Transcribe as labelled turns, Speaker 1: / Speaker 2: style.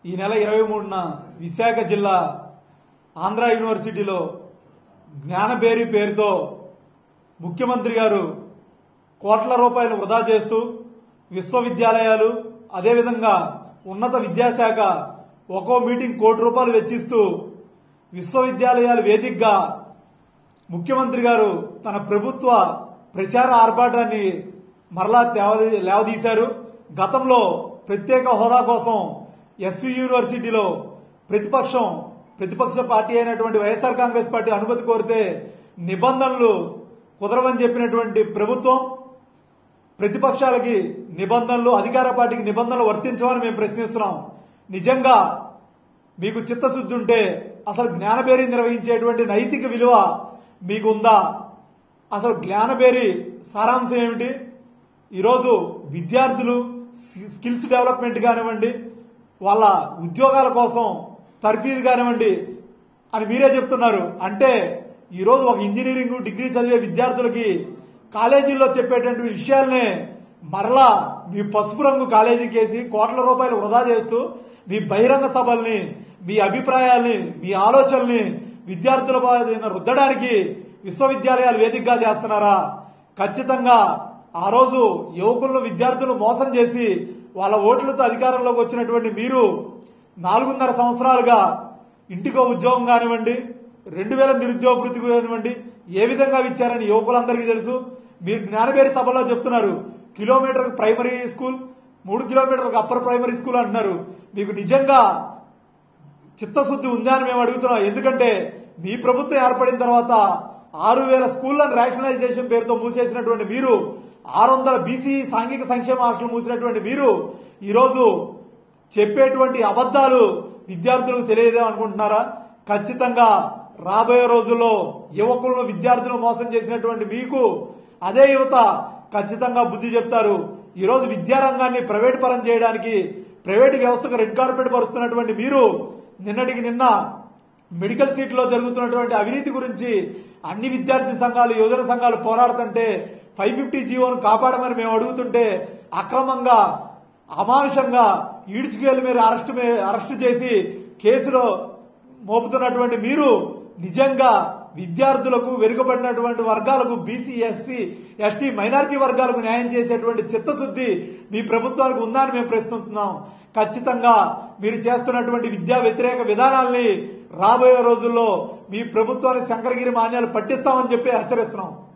Speaker 1: ఈ నెల ఇరవై మూడున విశాఖ జిల్లా ఆంధ్ర యూనివర్సిటీలో జ్ఞానబేరి పేరుతో ముఖ్యమంత్రి గారు కోట్ల రూపాయలు వృధా చేస్తూ విశ్వవిద్యాలయాలు అదేవిధంగా ఉన్నత విద్యాశాఖ ఒక్కో మీటింగ్ కోటి రూపాయలు వెచ్చిస్తూ విశ్వవిద్యాలయాలు వేదికగా ముఖ్యమంత్రి గారు తన ప్రభుత్వ ప్రచార ఆర్భాటాన్ని మరలా తేవ- లేవదీశారు గతంలో ప్రత్యేక హోదా కోసం ఎస్వి యూనివర్సిటీలో ప్రతిపక్షం ప్రతిపక్ష పార్టీ అయినటువంటి వైఎస్ఆర్ కాంగ్రెస్ పార్టీ అనుమతి కోరితే నిబంధనలు కుదరవని చెప్పినటువంటి ప్రభుత్వం ప్రతిపక్షాలకి నిబంధనలు అధికార పార్టీకి నిబంధనలు వర్తించమని మేము ప్రశ్నిస్తున్నాం నిజంగా మీకు చిత్తశుద్ధి ఉంటే అసలు జ్ఞానబేరి నిర్వహించేటువంటి నైతిక విలువ మీకు ఉందా అసలు జ్ఞానబేరి సారాంశం ఏమిటి ఈరోజు విద్యార్థులు సి- స్కిల్స్ డెవలప్మెంట్ కానివ్వండి వాళ్ళ ఉద్యోగాల కోసం తర్ఫీదు కానివ్వండి అని మీరే చెప్తున్నారు అంటే ఈరోజు ఒక ఇంజనీరింగ్ డిగ్రీ చదివే విద్యార్థులకి కాలేజీల్లో చెప్పేటువంటి విషయాల్నే మరలా మీ పసుపు రంగు కాలేజీకి వేసి కోట్ల రూపాయలు వృధా చేస్తూ మీ బహిరంగ సభల్ని మీ అభిప్రాయాల్ని మీ ఆలోచనల్ని విద్యార్థుల మీద రుద్దడానికి విశ్వవిద్యాలయాలు వేదికగా చేస్తున్నారా ఖచ్చితంగా ఆ రోజు యువకులను విద్యార్థులను మోసం చేసి వాళ్ళ ఓట్లతో అధికారంలోకి వచ్చినటువంటి మీరు నాలుగున్నర సంవత్సరాలుగా ఇంటికో ఉద్యోగం కానివ్వండి రెండు వేల నిరుద్యోగ వృత్తి కానివ్వండి ఏ విధంగా ఇచ్చారని యువకులందరికీ తెలుసు మీరు జ్ఞానబేరి సభలో చెప్తున్నారు కిలోమీటర్ ప్రైమరీ స్కూల్ మూడు కిలోమీటర్లకు అప్పర్ ప్రైమరీ స్కూల్ అంటున్నారు మీకు నిజంగా చిత్తశుద్ధి ఉందా అని మేము అడుగుతున్నాం ఎందుకంటే మీ ప్రభుత్వం ఏర్పడిన తర్వాత ఆరు వేల స్కూళ్లను రేషనలైజేషన్ పేరుతో మూసేసినటువంటి మీరు ఆరు వందల బీసీ సాంఘిక సంక్షేమ హాస్టల్ మూసినటువంటి మీరు ఈరోజు చెప్పేటువంటి అబద్ధాలు విద్యార్థులకు తెలియదే అనుకుంటున్నారా ఖచ్చితంగా రాబోయే రోజుల్లో యువకులను విద్యార్థులను మోసం చేసినటువంటి మీకు అదే యువత ఖచ్చితంగా బుద్ధి చెప్తారు ఈరోజు విద్యారంగాన్ని ప్రైవేట్ పరం చేయడానికి ప్రైవేట్ వ్యవస్థకు రెడ్ కార్పెట్ పరుస్తున్నటువంటి మీరు నిన్నటికి నిన్న మెడికల్ సీట్లో జరుగుతున్నటువంటి అవినీతి గురించి అన్ని విద్యార్థి సంఘాలు యువజన సంఘాలు పోరాడుతుంటే ఫైవ్ ఫిఫ్టీ జీవోను కాపాడమని మేము అడుగుతుంటే అక్రమంగా అమానుషంగా ఈడ్చుకెళ్లి మీరు అరెస్ట్ అరెస్టు చేసి కేసులో మోపుతున్నటువంటి మీరు నిజంగా విద్యార్థులకు వెనుకబడినటువంటి వర్గాలకు బీసీ ఎస్సీ ఎస్టీ మైనారిటీ వర్గాలకు న్యాయం చేసేటువంటి చిత్తశుద్ధి మీ ప్రభుత్వానికి ఉందని మేము ప్రశ్నిస్తున్నాం ఖచ్చితంగా మీరు చేస్తున్నటువంటి విద్యా వ్యతిరేక విధానాల్ని రాబోయే రోజుల్లో మీ ప్రభుత్వానికి శంకరగిరి మాన్యాలు పట్టిస్తామని చెప్పి హెచ్చరిస్తున్నాం